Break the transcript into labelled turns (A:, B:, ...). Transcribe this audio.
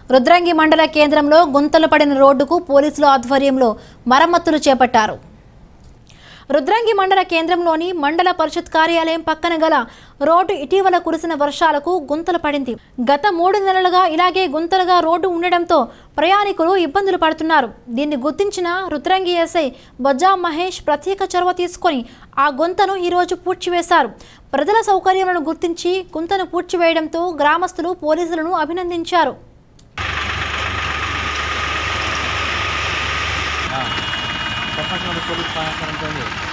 A: రుద్రంగి మండల కేంద్రంలో గుంతలు పడిన రోడ్డుకు పోలీసుల ఆధ్వర్యంలో మరమ్మతులు చేపట్టారు రుద్రంగి మండల కేంద్రంలోని మండల పరిషత్ కార్యాలయం పక్కన గల రోడ్డు ఇటీవల కురిసిన వర్షాలకు గుంతలు పడింది గత మూడు నెలలుగా ఇలాగే గుంతలుగా రోడ్డు ఉండడంతో ప్రయాణికులు ఇబ్బందులు పడుతున్నారు దీన్ని గుర్తించిన రుద్రంగి ఎస్ఐ బొజ్జా మహేష్ ప్రత్యేక చొరవ తీసుకొని ఆ గుంతను ఈరోజు పూడ్చివేశారు ప్రజల సౌకర్యాలను గుర్తించి గుంతను పూడ్చివేయడంతో గ్రామస్తులు పోలీసులను అభినందించారు
B: చెప్పండి పోలీస్ సహకారంతో